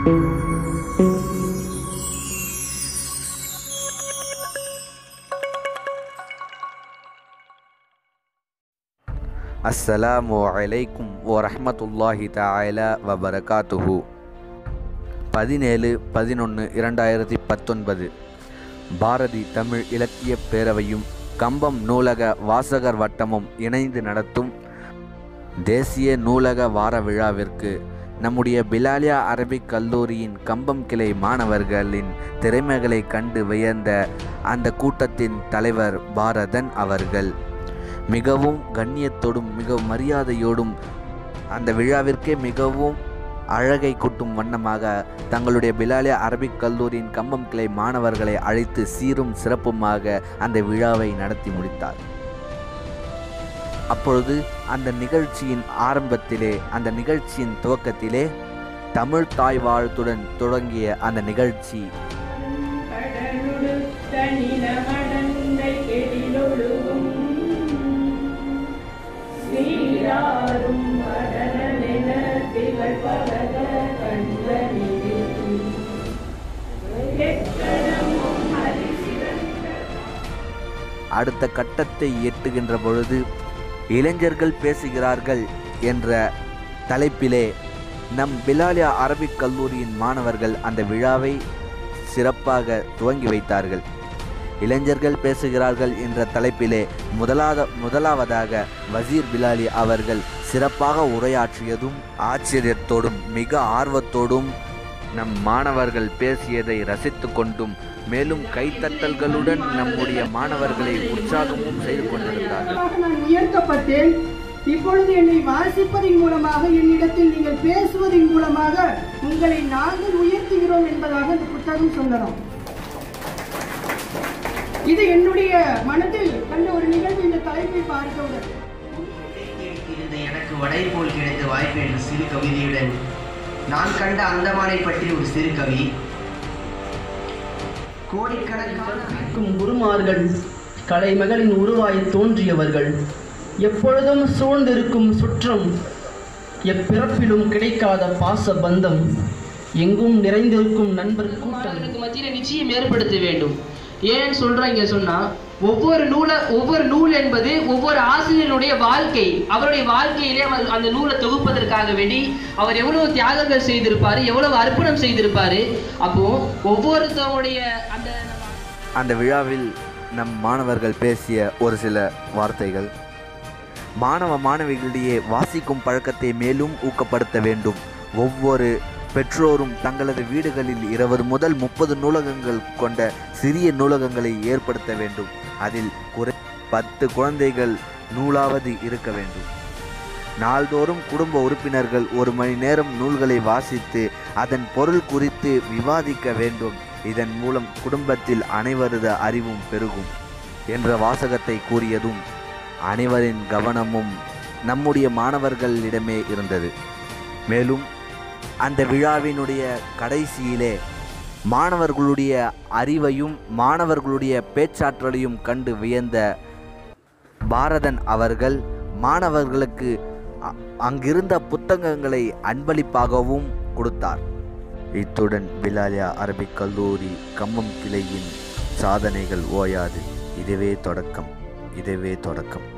அஸ்ஸலாமு அலைக்கும் வரஹ்மத்துல்லாஹி தஆலா வபரகாத்துஹு பதினேழு பதினொன்று இரண்டாயிரத்தி பத்தொன்பது பாரதி தமிழ் இலக்கியப் பேரவையும் கம்பம் நூலக வாசகர் வட்டமும் இணைந்து நடத்தும் தேசிய நூலக வார விழாவிற்கு நம்முடைய பிலாலியா அரபிக் கல்லூரியின் கம்பம் கிளை மாணவர்களின் திறமைகளை கண்டு வியந்த அந்த கூட்டத்தின் தலைவர் பாரதன் அவர்கள் மிகவும் கண்ணியத்தோடும் மிக மரியாதையோடும் அந்த விழாவிற்கே மிகவும் அழகை கூட்டும் வண்ணமாக தங்களுடைய பிலாலியா அரபிக் கல்லூரியின் கம்பம் கிளை மாணவர்களை அழைத்து சீரும் சிறப்புமாக அந்த விழாவை நடத்தி முடித்தார் அப்பொழுது அந்த நிகழ்ச்சியின் ஆரம்பத்திலே அந்த நிகழ்ச்சியின் துவக்கத்திலே தமிழ் தாய் வாழ்த்துடன் தொடங்கிய அந்த நிகழ்ச்சி கடலுடுத்த நிலமடந்தை கெடிலொழுகும் சீராரும் கடலென திகழ் பரத கண்களிலே எக்கணமும் அரிசிறந்த அடுத்த கட்டத்தை எட்டுகின்ற பொழுது இளைஞர்கள் பேசுகிறார்கள் என்ற தலைப்பிலே நம் பிலாலியா அரபிக் கல்லூரியின் மாணவர்கள் அந்த விழாவை சிறப்பாக துவங்கி வைத்தார்கள் இளைஞர்கள் பேசுகிறார்கள் என்ற தலைப்பிலே முதலாத முதலாவதாக வசீர் பிலாலி அவர்கள் சிறப்பாக உரையாற்றியதும் ஆச்சரியத்தோடும் மிக ஆர்வத்தோடும் நம் மாணவர்கள் பேசியதை ரசித்து கொண்டும் மேலும் கைத்தட்டல்களுடன் நம்முடைய மாணவர்களை உற்சாகமும் செய்து கொண்டிருந்தார்கள் மூலமாக நான் உயர்த்தப்பட்டேன் இப்பொழுது என்னை வாசிப்பதின் மூலமாக என்னிடத்தில் நீங்கள் பேசுவதின் மூலமாக உங்களை நாங்கள் உயர்த்துகிறோம் என்பதாக இந்த புத்தகம் சொல்லலாம் இது என்னுடைய மனதில் கண்ட ஒரு நிகழ்வு இந்த தலைப்பை பார்த்தவுடன் இருந்த எனக்கு வடை போல் கிடைத்த வாய்ப்பு என்ற சிறு கவிதையுடன் நான் கண்ட அந்தமானை பற்றி ஒரு சிறு கவி கோடிக்கணக்கான கற்கும் குருமார்கள் கலைமகளின் உருவாய் தோன்றியவர்கள் எப்பொழுதும் சூழ்ந்திருக்கும் சுற்றம் எப்பிறப்பிலும் கிடைக்காத பாச பந்தம் எங்கும் நிறைந்திருக்கும் நண்பர் கூட்டம் மாணவர்களுக்கு மத்தியில் நிச்சயம் ஏற்படுத்த வேண்டும் ஏன் சொல்றேன் இங்க சொன்னா ஒவ்வொரு நூல ஒவ்வொரு நூல் என்பது ஒவ்வொரு ஆசிரியனுடைய வாழ்க்கை அவருடைய வாழ்க்கையிலே அவர் அந்த நூலை தொகுப்பதற்காக வேண்டி அவர் எவ்வளவு தியாகங்கள் செய்திருப்பாரு எவ்வளவு அர்ப்பணம் செய்திருப்பாரு அப்போ ஒவ்வொருத்தவங்களுடைய அந்த அந்த விழாவில் நம் மாணவர்கள் பேசிய ஒரு சில வார்த்தைகள் மாணவ மாணவிகளிடையே வாசிக்கும் பழக்கத்தை மேலும் ஊக்கப்படுத்த வேண்டும் ஒவ்வொரு பெற்றோரும் தங்களது வீடுகளில் இருபது முதல் முப்பது நூலகங்கள் கொண்ட சிறிய நூலகங்களை ஏற்படுத்த வேண்டும் அதில் குறை பத்து குழந்தைகள் நூலாவது இருக்க வேண்டும் நாள்தோறும் குடும்ப உறுப்பினர்கள் ஒரு மணி நேரம் நூல்களை வாசித்து அதன் பொருள் குறித்து விவாதிக்க வேண்டும் இதன் மூலம் குடும்பத்தில் அனைவரது அறிவும் பெருகும் என்ற வாசகத்தை கூறியதும் அனைவரின் கவனமும் நம்முடைய மாணவர்களிடமே இருந்தது மேலும் அந்த விழாவினுடைய கடைசியிலே மாணவர்களுடைய அறிவையும் மாணவர்களுடைய பேச்சாற்றலையும் கண்டு வியந்த பாரதன் அவர்கள் மாணவர்களுக்கு அ- அங்கிருந்த புத்தகங்களை அன்பளிப்பாகவும் கொடுத்தார் இத்துடன் பிலாலியா அரபிக் கல்லூரி கம்மம் கிளையின் சாதனைகள் ஓயாது இதுவே தொடக்கம் இதுவே தொடக்கம்